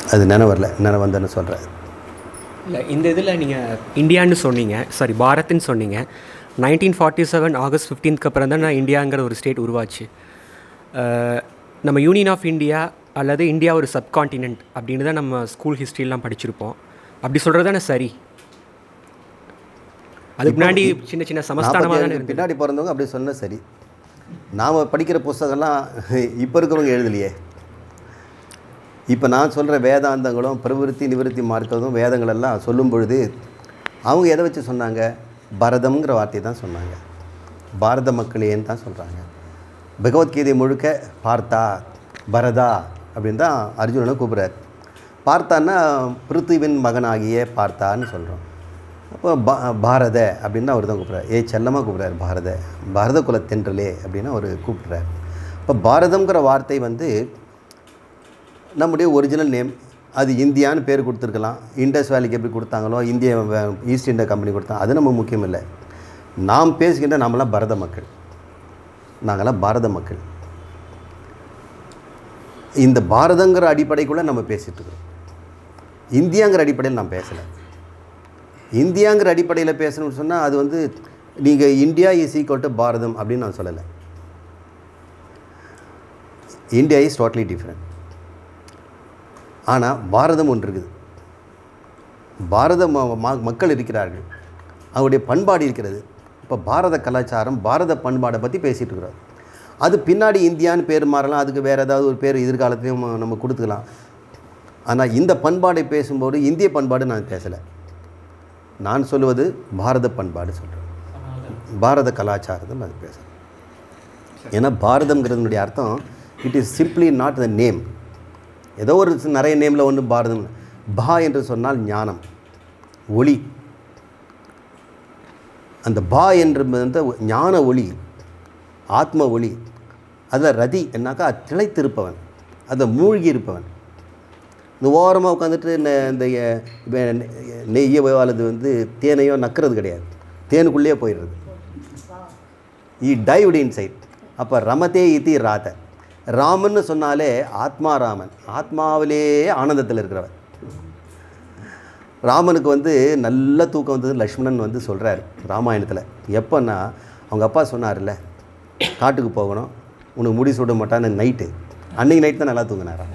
அது நினைவு வரல நினைவு வந்தேன்னு சொல்கிறேன் இல்லை இந்த இதில் நீங்கள் இந்தியான்னு சொன்னீங்க சாரி பாரத்னு சொன்னீங்க நைன்டீன் ஃபார்ட்டி செவன் ஆகஸ்ட் ஃபிஃப்டீன்த்க்கு அப்புறம் தான் நான் இந்தியாங்கிற ஒரு ஸ்டேட் உருவாச்சு அஹ், நம்ம யூனியன் ஆஃப் இந்தியா அல்லது இந்தியா ஒரு சப்கான்டினென்ட் அப்படின்னு தான் நம்ம ஸ்கூல் ஹிஸ்ட்ரிலாம் படிச்சிருப்போம் அப்படி சொல்கிறது தானே சரி அதுக்கு முன்னாடி சின்ன சின்ன சமஸ்தானமாக தானே நாற்பத்தி இருந்தது பின்னாடி பிறந்தவங்க அப்படி சொன்னா சரி நாம் படிக்கிற புஸ்தகம்லாம் இப்போ இருக்கிறவங்க எழுதலையே இப்போ நான் சொல்கிற வேதாந்தங்களும் பிரவிருத்தி நிவிருத்தி மார்க்கதும் வேதங்கள் எல்லாம் சொல்லும் பொழுது அவங்க எதை வச்சு சொன்னாங்க பரதம்ங்கிற வார்த்தையை தான் சொன்னாங்க பாரத மக்களேன்னு தான் சொல்கிறாங்க பகவத்கீதை முழுக்க பார்த்தா பரதா அப்படின்னு தான் அர்ஜுனனை கூப்பிட்றாரு பார்த்தான்னா பிருத்துவின் மகனாகிய பார்த்தான்னு சொல்கிறோம் அப்போ பா பாரத அப்படின்னு அவர் தான் கூப்பிட்றாரு ஏ செல்லமாக கூப்பிட்றாரு பாரத பாரத குலத்தென்றலே அப்படின்னு அவர் கூப்பிட்றாரு இப்போ பாரதம்ங்கிற வார்த்தை வந்து நம்முடைய ஒரிஜினல் நேம் அது இந்தியான்னு பேர் கொடுத்துருக்கலாம் இண்டஸ் வேலிக்கு எப்படி கொடுத்தாங்களோ இந்திய வ- ஈஸ்ட் இந்தியா கம்பெனி கொடுத்தாங்க அது நம்ம முக்கியம் இல்லை நாம் பேசுகின்ற நாமெல்லாம் பரத மக்கள் நாங்களாம் பாரத மக்கள் இந்த பாரதங்கிற அடிப்படைக்குள்ளே நம்ம பேசிகிட்டு இருக்கிறோம் இந்தியாங்கிற அடிப்படையில் நான் பேசலை இந்தியாங்கிற அடிப்படையில் பேசணும்னு சொன்னால் அது வந்து நீங்கள் India is equal to Bharatam அப்படின்னு நான் சொல்லலை இந்தியா இஸ் டோட்டலி டிஃப்ரெண்ட் ஆனால் பாரதம் ஒன்று இருக்குது பாரத ம- ம- மக்கள் இருக்கிறார்கள் அவருடைய பண்பாடு இருக்கிறது இப்போ பாரத கலாச்சாரம் பாரத பண்பாடை பற்றி பேசிகிட்டு இருக்கிறோம் அது பின்னாடி இந்தியான்னு பேர் மாறலாம் அதுக்கு வேறு ஏதாவது ஒரு பேர் எதிர்காலத்தையும் நம்ம கொடுத்துக்கலாம் ஆனால் இந்த பண்பாடை பேசும்போது இந்திய பண்பாடு நான் பேசலை நான் சொல்லுவது பாரத பண்பாடு சொல்கிறேன் பாரத கலாச்சாரத்தை நான் பேசுகிறேன் ஏன்னா பாரதம்ங்கிறதுனுடைய அர்த்தம் it is simply not the name ஏதோ ஒரு சி- நிறைய நேமில் ஒன்று பாரதம் பா என்று சொன்னால் ஞானம் ஒளி அந்த பா என்று வந்து ஞான ஒளி ஆத்ம ஒளி அதில் ரதி என்னாக்கா திளைத்திருப்பவன் அதில் மூழ்கி இருப்பவன் இந்த ஓரமாக உட்காந்துட்டு இந்த எ- வெ- நெய்யவோ அல்லது வந்து தேனையோ நக்கிறது கிடையாது தேனுக்குள்ளேயே போயிடுறது ஈ டைவ்டு இன்சைட் அப்போ ரமதே இதி ராத ராமன்னு சொன்னாலே ஆத்மா ராமன் ஆத்மாவிலே ஆனந்தத்தில் இருக்கிறவன் ராமனுக்கு வந்து நல்ல தூக்கம் வந்தது லக்ஷ்மணன் வந்து சொல்கிறார் ராமாயணத்தில் எப்போன்னா அவங்க அப்பா சொன்னார்ல காட்டுக்கு போகணும் உனக்கு முடி சுட மாட்டான்னு நைட்டு அன்னைக்கு நைட் தான் நல்லா தூங்கினாராம்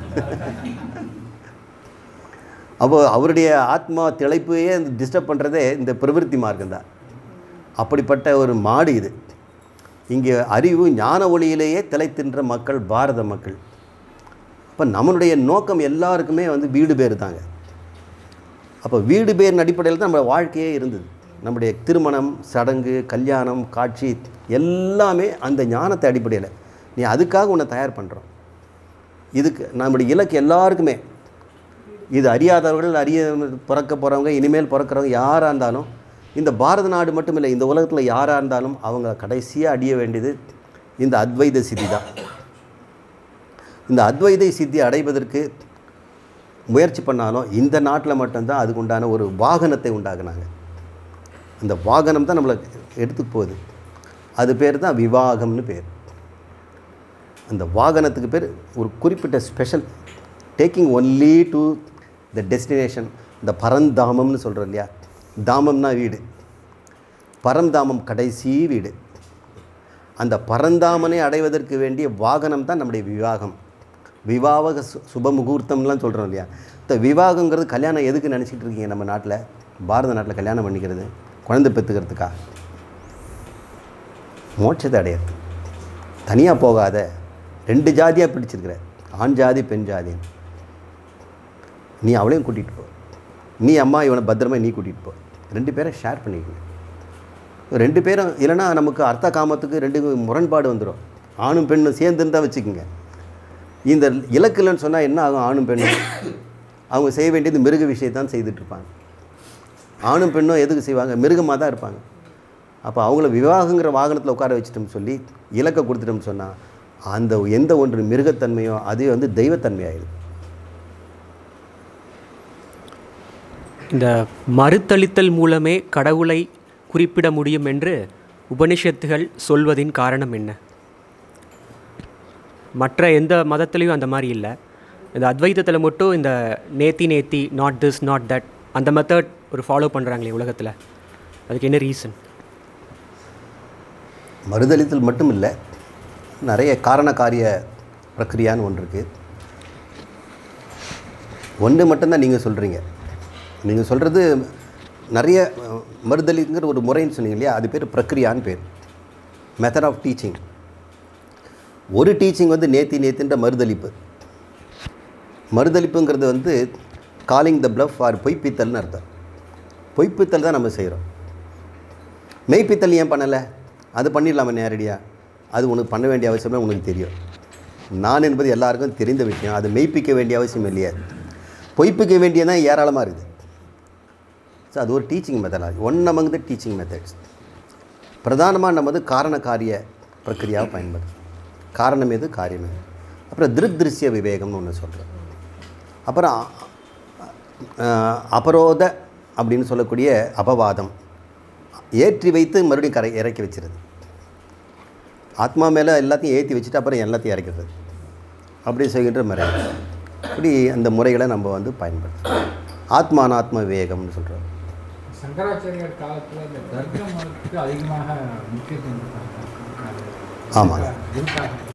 அப்போ அவருடைய ஆத்மா திளைப்பையே டிஸ்டர்ப் பண்ணுறதே இந்த பிரவிற்த்தி மார்க்கம் தான் அப்படிப்பட்ட ஒரு மாடு இது இங்கே அறிவு ஞான ஒளியிலேயே திளைத்தின்ற மக்கள் பாரத மக்கள் அப்போ நம்மளுடைய நோக்கம் எல்லாருக்குமே வந்து வீடு பேர் தாங்க அப்போ வீடு பேரின் அடிப்படையில் தான் நம்ம வாழ்க்கையே இருந்தது நம்முடைய திருமணம் சடங்கு கல்யாணம் காட்சி எல்லாமே அந்த ஞானத்தை அடிப்படையில் நீ அதுக்காக உன்னை தயார் பண்ணுறோம் இதுக்கு நம்முடைய இலக்கு எல்லாருக்குமே இது அறியாதவர்கள் அறிய பிறக்க போகிறவங்க இனிமேல் பிறக்கிறவங்க யாராக இருந்தாலும் இந்த பாரத நாடு மட்டும் இல்லை இந்த உலகத்தில் யாராக இருந்தாலும் அவங்க கடைசியாக அடைய வேண்டியது இந்த அத்வைத சித்தி தான் இந்த அத்வைத சித்தி அடைவதற்கு முயற்சி பண்ணாலும் இந்த நாட்டில் மட்டும்தான் அதுக்கு உண்டான ஒரு வாகனத்தை உண்டாக்குனாங்க அந்த வாகனம் தான் நம்மளை எடுத்து போகுது அது பேர் தான் விவாகம்னு பேர் அந்த வாகனத்துக்கு பேர் ஒரு குறிப்பிட்ட special taking only to the destination இந்த பரந்தாமம்னு சொல்கிறோம் இல்லையா தாமம்னா வீடு பரந்தாமம் கடைசி வீடு அந்த பரந்தாமனை அடைவதற்கு வேண்டிய வாகனம் தான் நம்முடைய விவாகம் விவாக சு சுப முகூர்த்தம்லாம் சொல்கிறோம் இல்லையா இந்த விவாகங்கிறது கல்யாணம் எதுக்கு நினச்சிட்டு இருக்கீங்க நம்ம நாட்டில் பாரத நாட்டில் கல்யாணம் பண்ணிக்கிறது குழந்தை பெற்றுக்கிறதுக்கா மோட்சத்தை அடையிறது தனியாக போகாத ரெண்டு ஜாதியாக பிடிச்சிருக்கிற ஆண் ஜாதி பெண் ஜாதி நீ அவளையும் கூட்டிகிட்டு போ நீ அம்மா இவனை பத்திரமா நீ கூட்டிகிட்டு போ ரெண்டு பேரை ஷேர் பண்ணிக்கங்க ரெண்டு பேரும் இல்லைன்னா நமக்கு அர்த்த காமத்துக்கு ரெண்டு முரண்பாடு வந்துடும் ஆணும் பெண்ணும் சேர்ந்துன்னு தான் வச்சுக்கோங்க இந்த இலக்கு இல்லைன்னு சொன்னால் என்ன ஆகும் ஆணும் பெண்ணும் அவங்க செய்ய வேண்டியது மிருக விஷயத்தான் செய்துட்டு இருப்பாங்க ஆணும் பெண்ணும் எதுக்கு செய்வாங்க மிருகமாக தான் இருப்பாங்க அப்போ அவங்கள விவாகங்கிற வாகனத்தில் உட்கார வச்சிட்டோம்னு சொல்லி இலக்கை கொடுத்துட்டோம்னு சொன்னால் அந்த எந்த ஒன்று மிருகத்தன்மையோ அது வந்து தெய்வத்தன்மையாயிடும் இந்த மறுத்தளித்தல் மூலமே கடவுளை குறிப்பிட முடியும் என்று உபனிஷத்துகள் சொல்வதின் காரணம் என்ன மற்ற எந்த மதத்துலேயும் அந்த மாதிரி இல்லை இந்த அத்வைதத்தில் மட்டும் இந்த நேத்தி நேத்தி நாட் திஸ் நாட் தட் அந்த மெத்தட் ஒரு ஃபாலோ பண்ணுறாங்களே உலகத்தில் அதுக்கு என்ன ரீசன் மறுதளித்தல் மட்டும் இல்லை நிறைய காரண காரிய பிரக்ரியான்னு ஒன்று இருக்குது ஒன்று மட்டும்தான் நீங்கள் சொல்கிறீங்க நீங்கள் சொல்கிறது நிறைய அஹ், மறுதலிங்கிற ஒரு முறைன்னு சொன்னீங்க இல்லையா அது பேர் பிரக்ரியான்னு பேர் மெத்தட் ஆஃப் டீச்சிங் ஒரு டீச்சிங் வந்து நேத்தி நேத்தின்ற மறுதலிப்பு மறுதலிப்புங்கிறது வந்து காலிங் த bluff ஆர் பொய்ப்பித்தல்னு அர்த்தம் பொய்ப்பித்தல் தான் நம்ம செய்கிறோம் மெய்ப்பித்தல் ஏன் பண்ணலை அது பண்ணிடலாமா நேரடியாக அது உனக்கு பண்ண வேண்டிய அவசியமே உனக்கு தெரியும் நான் என்பது எல்லாருக்கும் தெரிந்த விஷயம் அது மெய்ப்பிக்க வேண்டிய அவசியம் இல்லையா பொய்ப்பிக்க வேண்டியதான் ஏராளமாக இருக்குது ஸோ அது ஒரு டீச்சிங் மெத்தடாக one among the teaching methods பிரதானமாக நம்ம வந்து காரண காரிய பிரக்கிரியாவை பயன்படுத்தும் காரணம் எது காரியம் எது அப்புறம் திருக் திருஷ்ய விவேகம்னு ஒன்று சொல்கிறோம் அப்புறம் அஹ், அபரோத அப்படின்னு சொல்லக்கூடிய அபவாதம் ஏற்றி வைத்து மறுபடியும் கரை இறக்கி வச்சிருது ஆத்மா மேலே எல்லாத்தையும் ஏற்றி வச்சுட்டு அப்புறம் எல்லாத்தையும் இறக்கிறது அப்படி செய்கின்ற முறை இப்படி அந்த முறைகளை நம்ம வந்து பயன்படுத்துகிறோம் ஆத்மானாத்ம விவேகம்னு சொல்கிறோம் சங்கராச்சாரியார் காலத்தில் இந்த தர்க்க மதத்துக்கு அதிகமாக முக்கியத்துவம் கொடுத்தாங்க ஆமாங்க. எதுக்காக